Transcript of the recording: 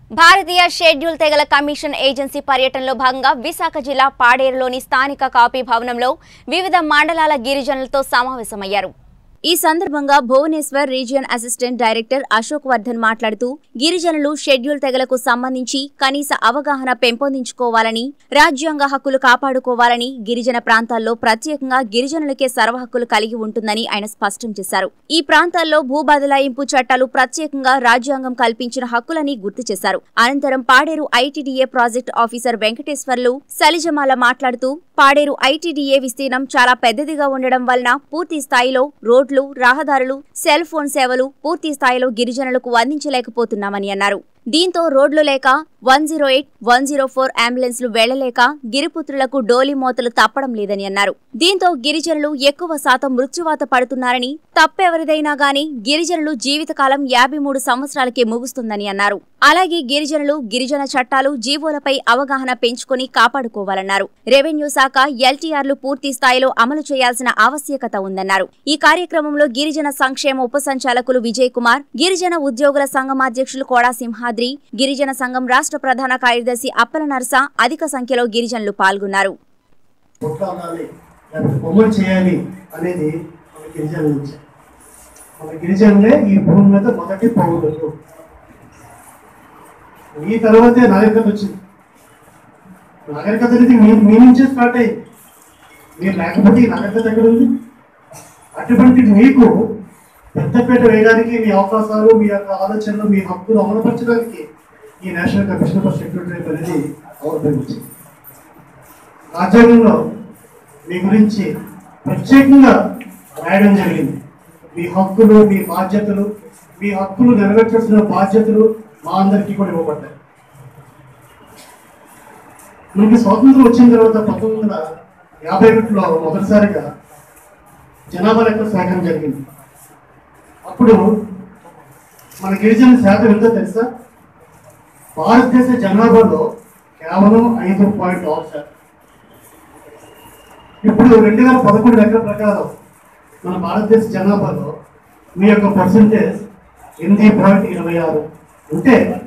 భారతీయ schedule తెగల commission agency పర్యటనలో భాగంగా విశాఖ జిల్లా పాడేరులోని స్థానిక కాపీ భవనంలో వివిధ మండలాల గిరిజనులతో సమావేశమయ్యారు ఈ సందర్భంగా Bhubaneswar region assistant director Ashok Vardhan మాట్లాడుతూ గిరిజనులు షెడ్యూల్ తెగలకు సంబంధించి కనీస అవగాహన పెంపొందించుకోవాలని రాజ్యాంగ హక్కులు కాపాడుకోవాలని గిరిజన ప్రాంతాల్లో ప్రత్యేకంగా గిరిజనులకే సర్వ హక్కులు కలిగి ఉంటుందని ఆయన స్పష్టం చేశారు ఈ ప్రాంతాల్లో భూ బదలాయింపు చట్టాలు ప్రత్యేకంగా రాజ్యాంగం కల్పించిన హక్కులని గుర్తు చేశారు అనంతరం Paderu ITDA project officer Venkateswarlu సలిజమాల మాట్లాడుతూ పాడేరు ఐటీడీఏ విస్తీర్ణం చాలా పెద్దదిగా ఉండడం వలన పూర్తి స్థాయిలో రోడ్లు రహదారులు సెల్ ఫోన్ సేవలు పూర్తి స్థాయిలో గిరిజనులకు అందించలేకపోతున్నామని అన్నారు దీంతో రోడ్లు లేక one zero eight one zero four అంబులెన్స్లు వెళ్లలేక గిరిపుత్రులకు డోలీ మోతలు తప్పడం లేదని అన్నారు దీంతో గిరిజనులు ఎక్కువ శాతం మృత్యువాత పడుతున్నారని తప్పెవరిదైనా గాని గిరిజనులు జీవితకాలం యాభై మూడు సంవత్సరాలకే ముగుస్తుందని అన్నారు అలాగే గిరిజనులు గిరిజన చట్టాలు జీవోలపై అవగాహన పెంచుకొని కాపాడుకోవాలన్నారు రెవెన్యూ శాఖ ఎల్టీఆర్లు పూర్తి స్థాయిలో అమలు చేయాల్సిన ఆవశ్యకత ఉందన్నారు ఈ కార్యక్రమంలో గిరిజన సంక్షేమ ఉప సంచాలకులు విజయ్ కుమార్ గిరిజన ఉద్యోగుల సంఘం అధ్యక్షులు కోడా సింహాద్రి గిరిజన సంఘం రాష్ట్ర ప్రధాన కార్యదర్శి అప్పల నరస అధిక సంఖ్యలో గిరిజనులు పాల్గొన్నారు కొట్లాడాలి లేకపోతే బొమ్మలు చేయాలి అనేది మన గిరిజనుల నుంచి మన గిరిజనులే ఈ భూమి మీద మొదటి పౌరులు ఈ తర్వాతే నాగరికత వచ్చింది నాగరికత అనేది మీ మీ నుంచే స్టార్ట్ అయింది మీరు లేకపోతే ఈ నాగరికత ఎక్కడ ఉంది అటువంటి మీకు పెద్దపేట వేయడానికి మీ అవకాశాలు మీ యొక్క ఆలోచనలు మీ హక్కులు అమలుపరచడానికి ఈ నేషనల్ కమిషన్ ఫర్ సెక్యూరిటీ అనేది అవతరించింది రాజ్యాంగంలో మీ గురించి ప్రత్యేకంగా రాయడం జరిగింది మీ హక్కులు మీ బాధ్యతలు మీ హక్కులు నెరవేర్చాల్సిన బాధ్యతలు మా అందరికీ కూడా ఇవ్వబడ్డాయి మనకి స్వాతంత్రం వచ్చిన తర్వాత పంతొమ్మిది వందల యాభై ఒకటిలో మొదటిసారిగా జనాభా లెక్క సేకరణ జరిగింది అప్పుడు మన గిరిజన శాతం ఎంతో తెలుసా భారతదేశ జనాభాలో కేవలం ఐదు పాయింట్ ఆరు శాతం ఇప్పుడు రెండు వేల పదకొండు లెక్కల ప్రకారం మన భారతదేశ జనాభాలో మీ యొక్క పర్సంటేజ్ ఎనిమిది పాయింట్ ఇరవై ఆరు అంటే